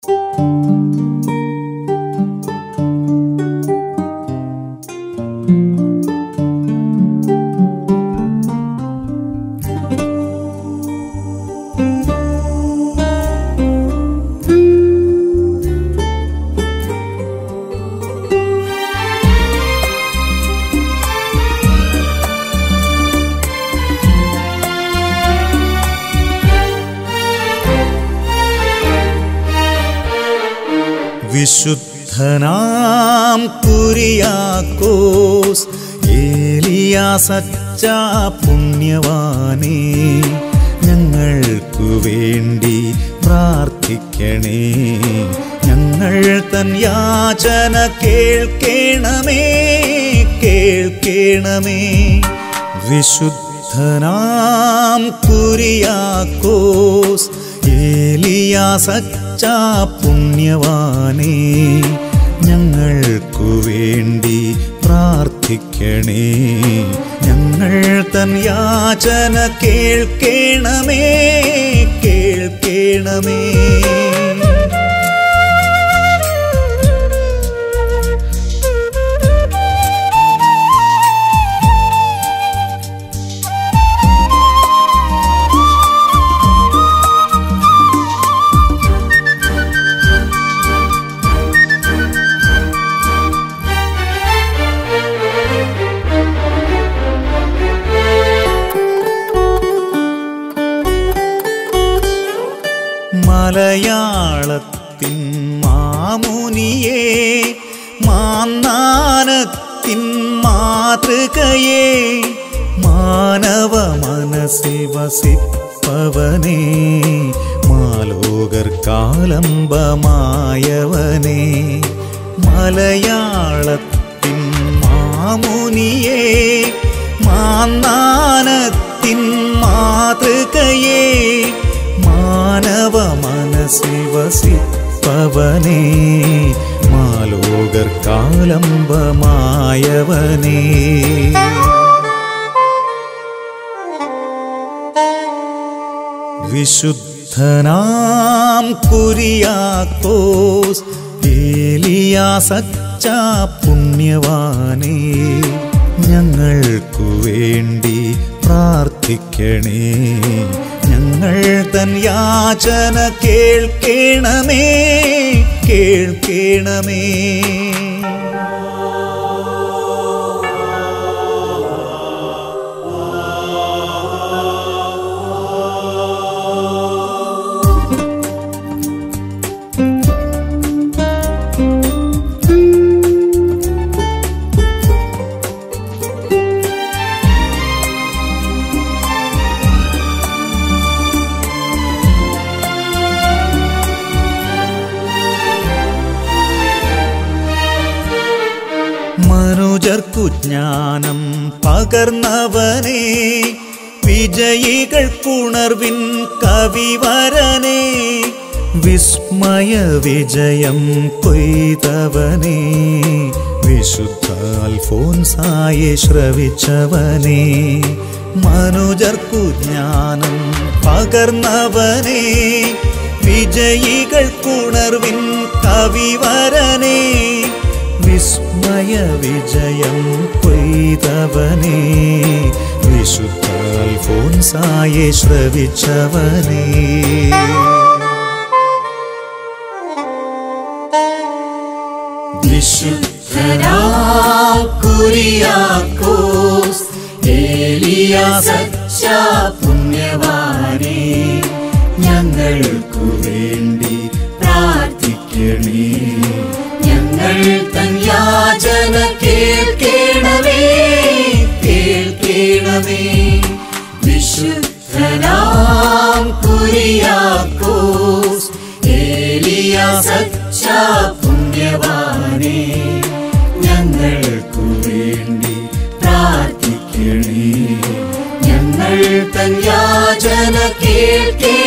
വിശുദ്ധനാം കുരിയാക്കോസ് ഏലിയാ സച്ച പുണ്യവാനേ ഞങ്ങൾക്കു വേണ്ടി പ്രാർത്ഥിക്കണേ ഞങ്ങൾ തൻ യാചന കേൾക്കേണമേ കേൾക്കേണമേ വിശുദ്ധനാം കുരിയാക്കോസ് ഏലിയാ സച്ച പുണ്യവാനേ ഞങ്ങൾക്കു വേണ്ടി പ്രാർത്ഥിക്കണേ ഞങ്ങൾ തൻ യാചന കേൾക്കേണമേ കേൾക്കേണമേ മലയാളത്തിൻ മാമുനിയെ മാന്നാനത്തിൻ മാതൃകയെ മാനവ മനസ്സിൽ വസിപ്പവനേ മാലോകർ കാലംബമായവനേ മലയാളത്തിൻ മാമുനിയെ മാന്നാനത്തിൻ മാതൃകയെ മാനവ മനസ്സിൽ വസിപ്പവനേ മാലോകർ കാലംബമായവനേ വിശുദ്ധനാം കുരിയാക്കോസ് ഏലിയാ സച്ച പുണ്യവാനേ ഞങ്ങൾക്കു വേണ്ടി പ്രാർത്ഥിക്കണേ ഞങ്ങൾ തൻ യാചന കേൾക്കേണമേ കേൾക്കേണമേ മനുജർക്കു ജ്ഞാനം പകർന്നവനേ വിജയികൾക്കുണർവിൻ കവിവരനേ വിസ്മയ വിജയം കൊയ്തവനേ വിശുദ്ധ അൽഫോൻസായെ ശ്രവിച്ചവനേ മനുജർക്കു ജ്ഞാനം പകർന്നവനേ വിജയികൾക്കുണർവിൻ കവിവരനേ വിസ്മയ വിജയം കൊയ്തവനേ വിശുദ്ധ അൽഫോൻസായെ ശ്രവിച്ചവനേ വിശുദ്ധനാം കുരിയാക്കോസ് ഏലിയാ സച്ച പുണ്യവാനേ ഞങ്ങൾക്കു വേണ്ടി പ്രാർത്ഥിക്കണേ ഞങ്ങൾ തൻ യാചന കേൾക്കേണമേ കേൾക്കേണമേ വിശുദ്ധനാം കുരിയാക്കോസ് ഏലിയാ സച്ച പുണ്യവാനേ ഞങ്ങൾക്കു വേണ്ടി പ്രാർത്ഥിക്കണേ ഞങ്ങൾ തൻ യാചന കേൾക്കേ